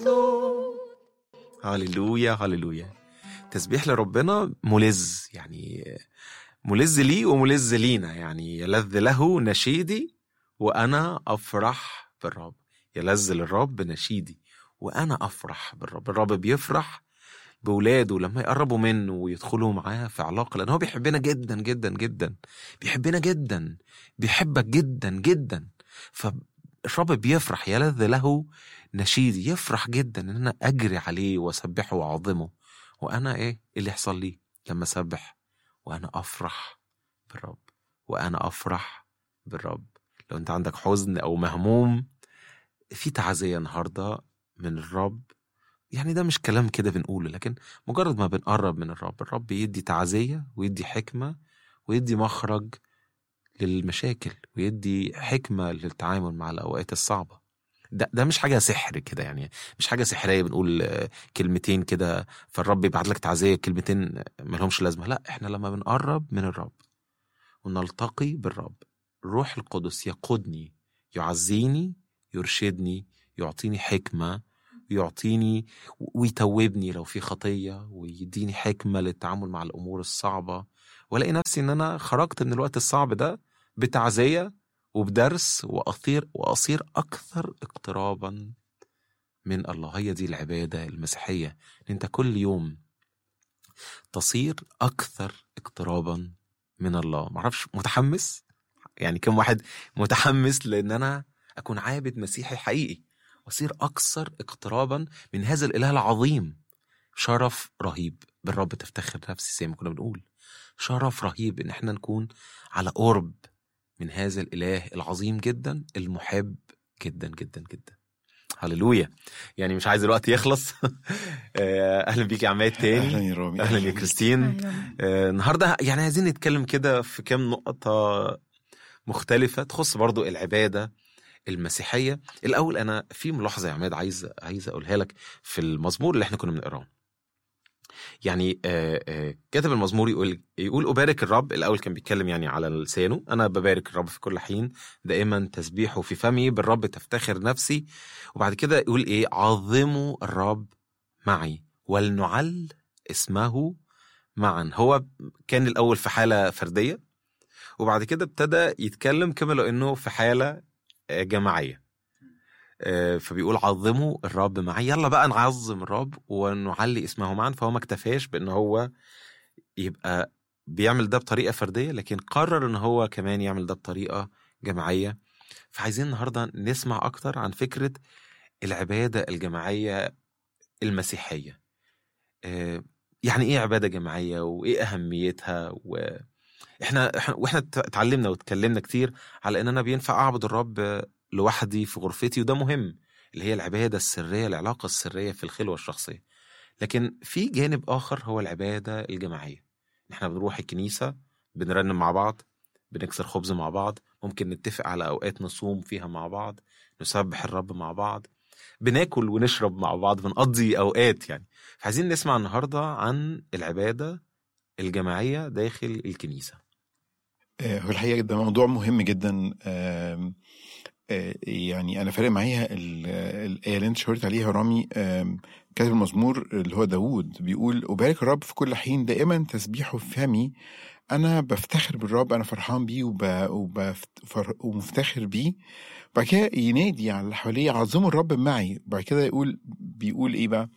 مجنون هللويا هللويا تسبيح لربنا ملذ يعني ملذ لي وملذ لينا يعني يلذ له نشيدي وانا افرح بالرب يلذ للرب نشيدي وانا افرح بالرب الرب بيفرح بولاده لما يقربوا منه ويدخلوا معاه في علاقه لان هو بيحبنا جدا جدا جدا بيحبنا جدا بيحبك جدا جدا فالرب بيفرح يلذ له نشيدي يفرح جدا ان انا اجري عليه واسبحه واعظمه وانا ايه اللي يحصل لي لما اسبح وانا افرح بالرب وانا افرح بالرب لو انت عندك حزن او مهموم في تعزيه النهارده من الرب يعني ده مش كلام كده بنقوله لكن مجرد ما بنقرب من الرب الرب يدي تعزيه ويدي حكمه ويدي مخرج للمشاكل ويدي حكمه للتعامل مع الاوقات الصعبه ده ده مش حاجه سحر كده يعني مش حاجه سحريه بنقول آه، كلمتين كده فالرب يبعت لك تعزيه كلمتين ملهمش لازمه لا احنا لما بنقرب من الرب ونلتقي بالرب الروح القدس يقودني يعزيني يرشدني يعطيني حكمه ويعطيني ويتوبني لو في خطيه ويديني حكمه للتعامل مع الامور الصعبه والاقي نفسي ان انا خرجت من الوقت الصعب ده بتعزيه وبدرس واصير واصير اكثر اقترابا من الله هي دي العباده المسيحيه ان انت كل يوم تصير اكثر اقترابا من الله معرفش متحمس يعني كم واحد متحمس لان انا اكون عابد مسيحي حقيقي واصير اكثر اقترابا من هذا الاله العظيم شرف رهيب بالرب تفتخر نفسي زي ما كنا بنقول شرف رهيب ان احنا نكون على قرب من هذا الاله العظيم جدا المحب جدا جدا جدا هللويا يعني مش عايز الوقت يخلص آه، اهلا بيك يا عماد تاني اهلا يا رامي اهلا يا بيك. كريستين أهلاً. آه، النهارده يعني عايزين نتكلم كده في كام نقطة مختلفة تخص برضو العبادة المسيحية الأول أنا في ملاحظة يا عماد عايز عايز أقولها لك في المزمور اللي احنا كنا بنقراه يعني آه، آه، كاتب المزمور يقول يقول أبارك الرب الأول كان بيتكلم يعني على لسانه أنا ببارك الرب في كل حين دائما تسبيحه في فمي بالرب تفتخر نفسي وبعد كده يقول إيه عظموا الرب معي ولنعل اسمه معا هو كان الاول في حاله فرديه وبعد كده ابتدى يتكلم كما لو انه في حاله آه، جماعيه آه، فبيقول عظموا الرب معي يلا بقى نعظم الرب ونعلي اسمه معا فهو ما اكتفاش بان هو يبقى بيعمل ده بطريقه فرديه لكن قرر ان هو كمان يعمل ده بطريقه جماعيه فعايزين النهارده نسمع اكتر عن فكره العباده الجماعيه المسيحيه آه، يعني ايه عباده جماعيه وايه اهميتها واحنا إحنا- واحنا ت- اتعلمنا واتكلمنا كتير على ان انا بينفع اعبد الرب لوحدي في غرفتي وده مهم اللي هي العباده السريه العلاقه السريه في الخلوه الشخصيه لكن في جانب اخر هو العباده الجماعيه احنا بنروح الكنيسه بنرنم مع بعض بنكسر خبز مع بعض ممكن نتفق على اوقات نصوم فيها مع بعض نسبح الرب مع بعض بناكل ونشرب مع بعض بنقضي اوقات يعني فعايزين نسمع النهارده عن العباده الجماعيه داخل الكنيسه آه، هو الحقيقه ده موضوع مهم جدا آم، آه، يعني انا فارق معايا ال- الايه اللي انت شاورت عليها يا رامي آم، كاتب المزمور اللي هو داوود بيقول أبارك الرب في كل حين دائما تسبيحه في فمي أنا بفتخر بالرب أنا فرحان بيه وب... وبفر... ومفتخر بيه بعد كده ينادي على اللي حواليه عظموا الرب معي بعد كده يقول بيقول إيه بقى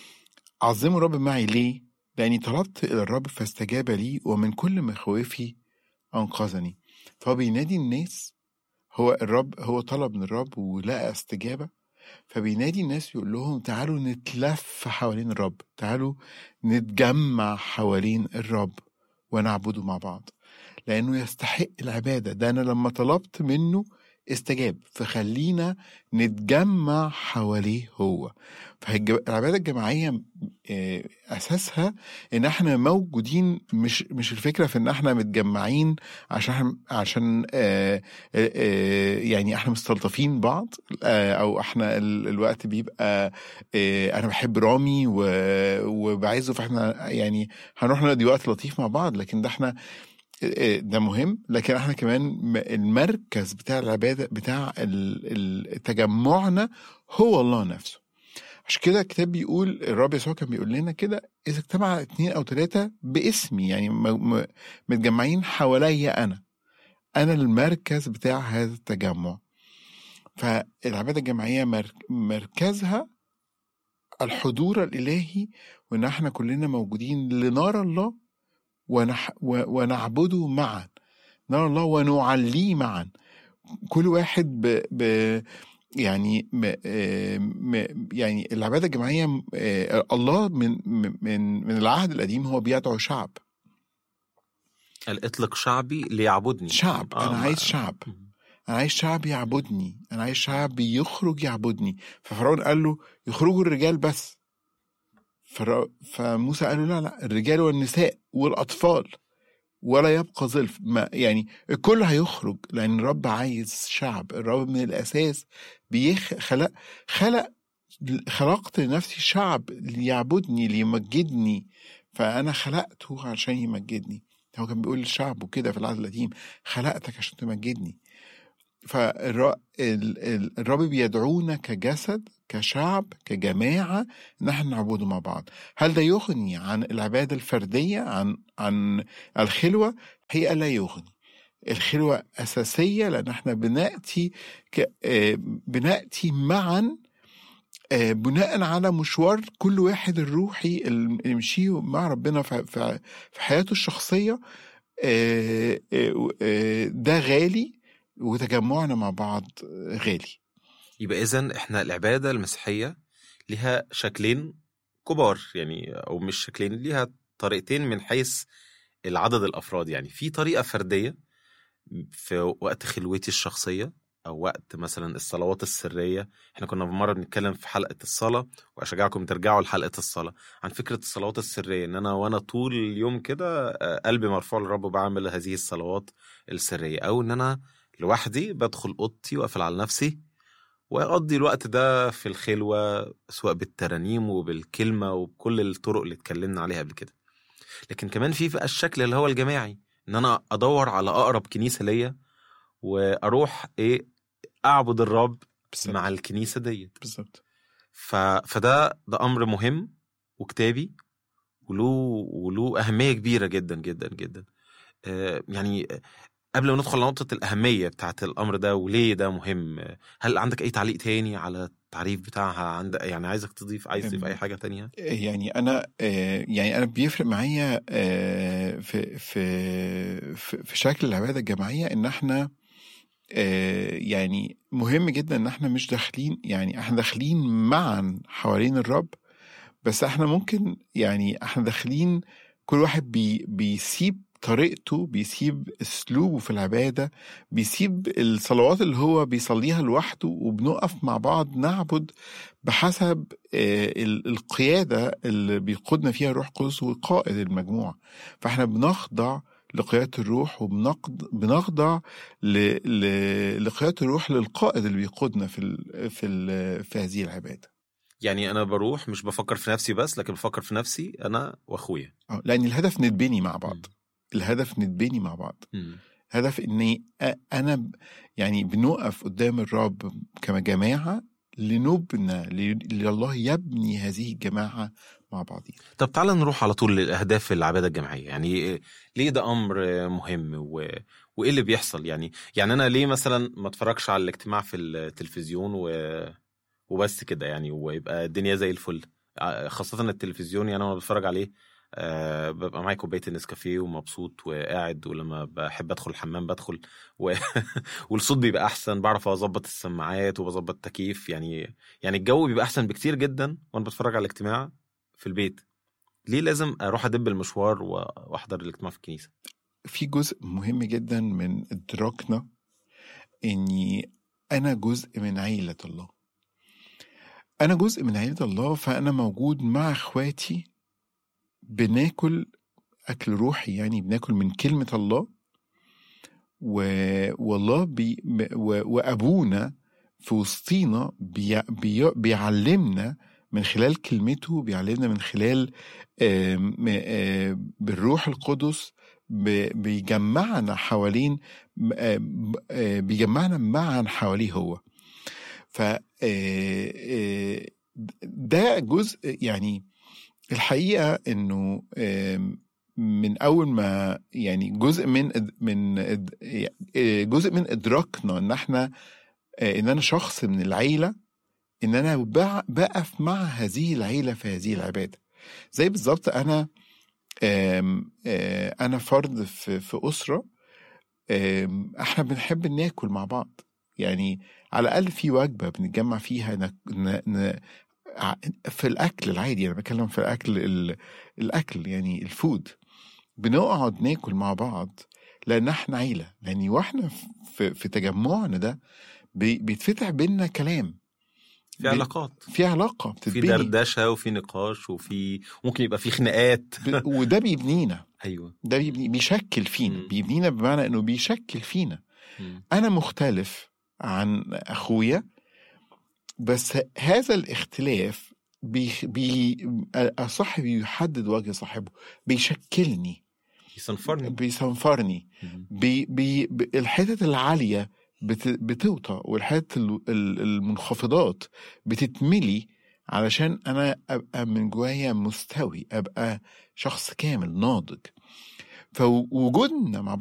عظموا الرب معي ليه لأني طلبت إلى الرب فاستجاب لي ومن كل مخاوفي أنقذني فهو بينادي الناس هو الرب هو طلب من الرب ولقى استجابة فبينادي الناس يقول لهم تعالوا نتلف حوالين الرب تعالوا نتجمع حوالين الرب ونعبده مع بعض لأنه يستحق العبادة ده أنا لما طلبت منه استجاب فخلينا نتجمع حواليه هو فالعبادة الجماعية آه، أساسها إن إحنا موجودين مش مش الفكرة في إن إحنا متجمعين عشان عشان آه، آه، آه، يعني إحنا مستلطفين بعض آه، أو إحنا ال- الوقت بيبقى آه، أنا بحب رامي و- وبعزه فإحنا يعني هنروح نقضي وقت لطيف مع بعض لكن ده إحنا آه، ده مهم لكن احنا كمان م- المركز بتاع العبادة بتاع ال- ال- تجمعنا هو الله نفسه عشان كده الكتاب بيقول الرب يسوع كان بيقول لنا كده اذا اجتمع اتنين او ثلاثه باسمي يعني م- م- متجمعين حواليا انا انا المركز بتاع هذا التجمع فالعباده الجماعيه مر- مركزها الحضور الالهي وان احنا كلنا موجودين لنرى الله ونح و- ونعبده معا نرى الله ونعليه معا كل واحد ب, ب يعني م آه، م يعني العباده الجماعيه آه، الله من من من العهد القديم هو بيدعو شعب الاطلق شعبي ليعبدني شعب آه، انا ما- عايز شعب مم. انا عايز شعب يعبدني انا عايز شعب يخرج يعبدني ففرعون قال له يخرجوا الرجال بس فرا- فموسى قال له لا لا الرجال والنساء والاطفال ولا يبقى ظلف ما يعني الكل هيخرج لان الرب عايز شعب الرب من الاساس بيخ خلق خلق خلقت لنفسي شعب ليعبدني ليمجدني فانا خلقته عشان يمجدني هو كان بيقول للشعب وكده في العهد القديم خلقتك عشان تمجدني فالرب بيدعونا كجسد كشعب كجماعة إن احنا نعبده مع بعض هل ده يغني عن العبادة الفردية عن عن الخلوة هي لا يغني الخلوة أساسية لأن احنا بنأتي ك... آه، بنأتي معا آه، بناء على مشوار كل واحد الروحي اللي يمشيه مع ربنا في في- في حياته الشخصية آه، آه، آه، ده غالي وتجمعنا مع بعض غالي يبقى اذا احنا العباده المسيحيه ليها شكلين كبار يعني او مش شكلين ليها طريقتين من حيث العدد الافراد يعني في طريقه فرديه في وقت خلوتي الشخصيه او وقت مثلا الصلوات السريه احنا كنا مره بنتكلم في حلقه الصلاه واشجعكم ترجعوا لحلقه الصلاه عن فكره الصلوات السريه ان انا وانا طول اليوم كده آه، قلبي مرفوع للرب بعمل هذه الصلوات السريه او ان انا لوحدي بدخل اوضتي واقفل على نفسي واقضي الوقت ده في الخلوه سواء بالترانيم وبالكلمه وبكل الطرق اللي اتكلمنا عليها قبل كده لكن كمان في بقى الشكل اللي هو الجماعي ان انا ادور على اقرب كنيسه ليا واروح ايه اعبد الرب بالظبط مع الكنيسه ديت بالظبط ف... فده ده امر مهم وكتابي وله وله اهميه كبيره جدا جدا جدا آه، يعني آه، قبل ما ندخل على نقطه الاهميه بتاعت الامر ده وليه ده مهم آه، هل عندك اي تعليق تاني على التعريف بتاعها عند يعني عايزك تضيف عايز تضيف أم- اي حاجه تانية يعني انا آه، يعني انا بيفرق معايا آه، في في في في شكل العباده الجماعيه ان احنا آه، يعني مهم جدا ان احنا مش داخلين يعني احنا داخلين معا حوالين الرب بس احنا ممكن يعني احنا داخلين كل واحد بي بيسيب طريقته بيسيب اسلوبه في العباده بيسيب الصلوات اللي هو بيصليها لوحده وبنقف مع بعض نعبد بحسب آه، ال- القياده اللي بيقودنا فيها الروح القدس وقائد المجموعه فاحنا بنخضع لقياده الروح وبنخضع بنخضع ل- ل- لقياده الروح للقائد اللي بيقودنا في ال في ال في هذه العباده يعني انا بروح مش بفكر في نفسي بس لكن بفكر في نفسي انا واخويا آه، لان الهدف نتبني مع بعض الهدف نتبني مع بعض مم. هدف اني أ- انا ب- يعني بنقف قدام الرب كجماعه لنبنى ل- لله يبني هذه الجماعه مع بعضها طب تعالى نروح على طول للاهداف العباده الجماعيه يعني ليه ده امر مهم و... وايه اللي بيحصل يعني يعني انا ليه مثلا ما اتفرجش على الاجتماع في التلفزيون و... وبس كده يعني ويبقى الدنيا زي الفل ع- خاصه التلفزيون يعني انا بتفرج عليه أه ببقى معايا كوبايه النسكافيه ومبسوط وقاعد ولما بحب ادخل الحمام بدخل و... والصوت بيبقى احسن بعرف اظبط السماعات وبظبط التكييف يعني يعني الجو بيبقى احسن بكتير جدا وانا بتفرج على الاجتماع في البيت ليه لازم اروح ادب المشوار و- واحضر الاجتماع في الكنيسه في جزء مهم جدا من ادراكنا اني انا جزء من عيله الله انا جزء من عيله الله فانا موجود مع اخواتي بناكل اكل روحي يعني بناكل من كلمه الله و... والله بي... و... وابونا في وسطينا بي... بي... بيعلمنا من خلال كلمته بيعلمنا من خلال آم، آم، بالروح القدس ب- بيجمعنا حوالين آم، آم، بيجمعنا معا حواليه هو ف آه، آه، ده جزء يعني الحقيقه انه آم، من اول ما يعني جزء من إد- من إد- آه، جزء من ادراكنا ان احنا آه، ان انا شخص من العيله ان انا بع- بقف مع هذه العيله في هذه العباده زي بالظبط انا آم، آه، انا فرد في في اسره آم، احنا بنحب ناكل مع بعض يعني على الاقل في وجبه بنتجمع فيها ن... ن... ن... ع- في الاكل العادي انا بتكلم في الاكل ال... الاكل يعني الفود بنقعد ناكل مع بعض لان احنا عيله لان واحنا في, في تجمعنا ده بي... بيتفتح بينا كلام في بي- علاقات في علاقه في بتتبني دردشه وفي نقاش وفي ممكن يبقى في خناقات ب... وده بيبنينا ايوه ده بيبني... بيشكل فينا مم. بيبنينا بمعنى انه بيشكل فينا مم. انا مختلف عن اخويا بس هذا الاختلاف بي بي صاحبي بيحدد وجه صاحبه بيشكلني يصنفرني بيصنفرني مم. بي بي ب- الحتت العاليه بت بتوطى والحتت ال- ال- المنخفضات بتتملي علشان انا ابقى من جوايا مستوي ابقى شخص كامل ناضج فوجودنا مع